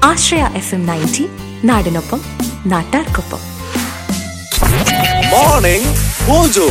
ആശ്രയ F M ninety നാടിനൊപ്പം നാട്ടാർക്കൊപ്പം morning mojo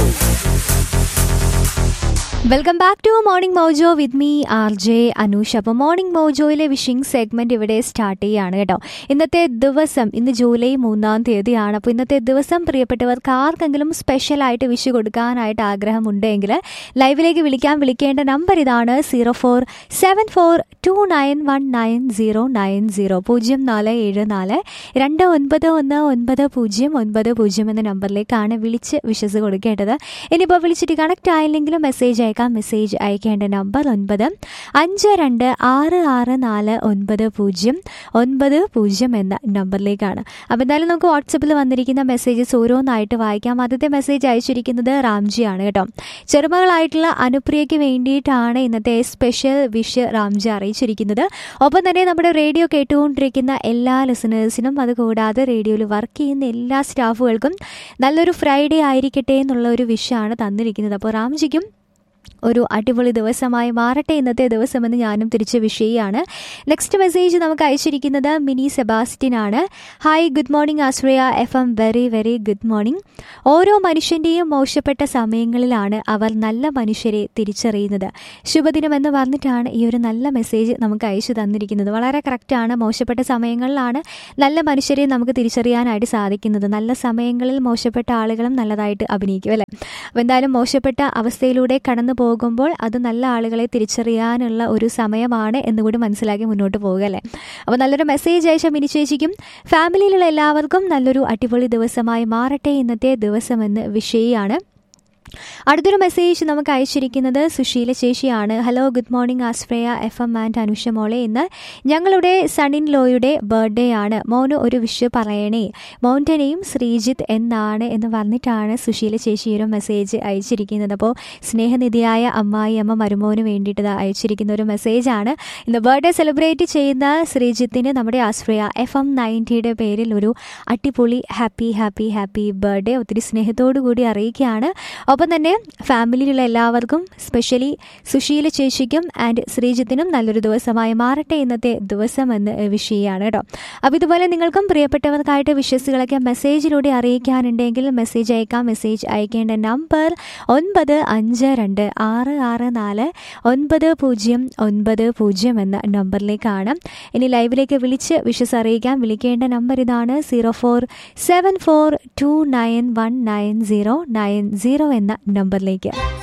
welcome back to morning mojo with me R J Anoosh അപ്പോൾ മോർണിംഗ് മോജോയിലെ വിഷിംഗ് സെഗ്മെന്റ് ഇവിടെ സ്റ്റാർട്ട് ചെയ്യുകയാണ് കേട്ടോ ഇന്നത്തെ ദിവസം ഇന്ന് ജൂലൈ മൂന്നാം തീയതിയാണ് അപ്പോൾ ഇന്നത്തെ ദിവസം പ്രിയപ്പെട്ടവർക്ക് ആർക്കെങ്കിലും സ്പെഷ്യലായിട്ട് വിഷ് കൊടുക്കാനായിട്ട് ആഗ്രഹമുണ്ടെങ്കിൽ ലൈവിലേക്ക് വിളിക്കാൻ വിളിക്കേണ്ട നമ്പർ ഇതാണ് zero four seven four two nine one nine zero nine zero പൂജ്യം നാല് ഏഴ് നാല് രണ്ട് ഒൻപത് ഒന്ന് ഒൻപത് പൂജ്യം ഒൻപത് പൂജ്യം എന്ന നമ്പറിലേക്കാണ് വിളിച്ച് വിഷസ് കൊടുക്കേണ്ടത് ഇനിയിപ്പോൾ വിളിച്ചിട്ട് കണക്ട് ആയില്ലെങ്കിലും മെസ്സേജ് അയക്കാം മെസ്സേജ് അയക്കേണ്ട നമ്പർ ഒൻപത് അഞ്ച് രണ്ട് ആറ് ആറ് നാല് ഒൻപത് പൂജ്യം ഒൻപത് പൂജ്യം എന്ന നമ്പറിലേക്കാണ് അപ്പോൾ എന്തായാലും നമുക്ക് വാട്സപ്പിൽ വന്നിരിക്കുന്ന മെസ്സേജസ് ഓരോന്നായിട്ട് വായിക്കാം ആദ്യത്തെ മെസ്സേജ് അയച്ചിരിക്കുന്നത് റാംജിയാണ് കേട്ടോ ചെറുമകളായിട്ടുള്ള അനുപ്രിയയ്ക്ക് വേണ്ടിയിട്ടാണ് ഇന്നത്തെ സ്പെഷ്യൽ വിഷ് റാംജി അറിയിച്ചിരിക്കുന്നത് ഒപ്പം തന്നെ നമ്മുടെ റേഡിയോ കേട്ടുകൊണ്ടിരിക്കുന്ന എല്ലാ ലിസണേഴ്സിനും അതുകൂടാതെ റേഡിയോയിൽ വർക്ക് ചെയ്യുന്ന എല്ലാ സ്റ്റാഫുകൾക്കും നല്ലൊരു ഫ്രൈഡേ ആയിരിക്കട്ടെ എന്നുള്ള ഒരു വിഷാണ് തന്നിരിക്കുന്നത് അപ്പോൾ റാംജിക്കും ഒരു അടിപൊളി ദിവസമായി മാറട്ടെ ഇന്നത്തെ ദിവസമെന്ന് ഞാനും തിരിച്ച് വിഷയാണ് നെക്സ്റ്റ് മെസ്സേജ് നമുക്ക് അയച്ചിരിക്കുന്നത് മിനി സെബാസ്റ്റ്യൻ ആണ് hi good morning Ashraya F M very very good morning ഓരോ മനുഷ്യൻ്റെയും മോശപ്പെട്ട സമയങ്ങളിലാണ് അവർ നല്ല മനുഷ്യരെ തിരിച്ചറിയുന്നത് ശുഭദിനം എന്ന് പറഞ്ഞിട്ടാണ് ഈ ഒരു നല്ല മെസ്സേജ് നമുക്ക് അയച്ചു തന്നിരിക്കുന്നത് വളരെ കറക്റ്റാണ് മോശപ്പെട്ട സമയങ്ങളിലാണ് നല്ല മനുഷ്യരെ നമുക്ക് തിരിച്ചറിയാനായിട്ട് സാധിക്കുന്നത് നല്ല സമയങ്ങളിൽ മോശപ്പെട്ട ആളുകളും നല്ലതായിട്ട് അഭിനയിക്കും അല്ലേ അപ്പോൾ എന്തായാലും മോശപ്പെട്ട അവസ്ഥയിലൂടെ കടന്നു പോകുമ്പോൾ അത് നല്ല ആളുകളെ തിരിച്ചറിയാനുള്ള ഒരു സമയമാണ് എന്നുകൂടി മനസ്സിലാക്കി മുന്നോട്ട് പോകുക അല്ലേ അപ്പോൾ നല്ലൊരു മെസ്സേജ് അയച്ച മിനി ചേച്ചിക്കും ഫാമിലിയിലുള്ള എല്ലാവർക്കും നല്ലൊരു അടിപൊളി ദിവസമായി മാറട്ടെ ഇന്നത്തെ ദിവസമെന്ന് വിഷയാണ് അടുത്തൊരു മെസ്സേജ് നമുക്ക് അയച്ചിരിക്കുന്നത് സുശീല ചേച്ചിയാണ് hello good morning Ashraya F M and Anusha മോളെ ഇന്ന് ഞങ്ങളുടെ സണിൻ ലോയുടെ ബർത്ത്ഡേ ആണ് മോന് ഒരു വിഷ് പറയണേ മോൻ്റെ നെയിം ശ്രീജിത്ത് എന്നാണ് എന്ന് പറഞ്ഞിട്ടാണ് സുശീല ചേച്ചി ഒരു മെസ്സേജ് അയച്ചിരിക്കുന്നത് അപ്പോൾ സ്നേഹനിധിയായ അമ്മായി അമ്മ മരുമോന് വേണ്ടിയിട്ട് ദാ അയച്ചിരിക്കുന്ന ഒരു മെസ്സേജാണ് ഇന്ന് ബർത്ത്ഡേ സെലിബ്രേറ്റ് ചെയ്യുന്ന ശ്രീജിത്തിന് നമ്മുടെ ആസ്ഫ്രയ എഫ് എം നയൻറ്റിയുടെ പേരിൽ ഒരു അടിപൊളി ഹാപ്പി ഹാപ്പി ഹാപ്പി ബർത്ത്ഡേ ഒത്തിരി സ്നേഹത്തോടു കൂടി അറിയിക്കുകയാണ് ഒപ്പം തന്നെ ഫാമിലിയിലുള്ള എല്ലാവർക്കും സ്പെഷ്യലി സുശീല ചേച്ചിക്കും ആൻഡ് ശ്രീജിത്തിനും നല്ലൊരു ദിവസമായി മാറട്ടെ ഇന്നത്തെ ദിവസം എന്ന് വിഷയമാണ് കേട്ടോ അപ്പോൾ ഇതുപോലെ നിങ്ങൾക്കും പ്രിയപ്പെട്ടവർക്കായിട്ട് വിശ്വസുകളൊക്കെ മെസ്സേജിലൂടെ അറിയിക്കാനുണ്ടെങ്കിൽ മെസ്സേജ് അയക്കാം മെസ്സേജ് അയക്കേണ്ട നമ്പർ ഒൻപത് അഞ്ച് രണ്ട് ആറ് ആറ് നാല് ഒൻപത് പൂജ്യം ഒൻപത് പൂജ്യം എന്ന നമ്പറിലേക്കാണ് ഇനി ലൈവിലേക്ക് വിളിച്ച് വിഷസ് അറിയിക്കാൻ വിളിക്കേണ്ട നമ്പർ ഇതാണ് zero four seven four two nine one nine zero nine zero എന്ന നമ്പറിലേക്ക്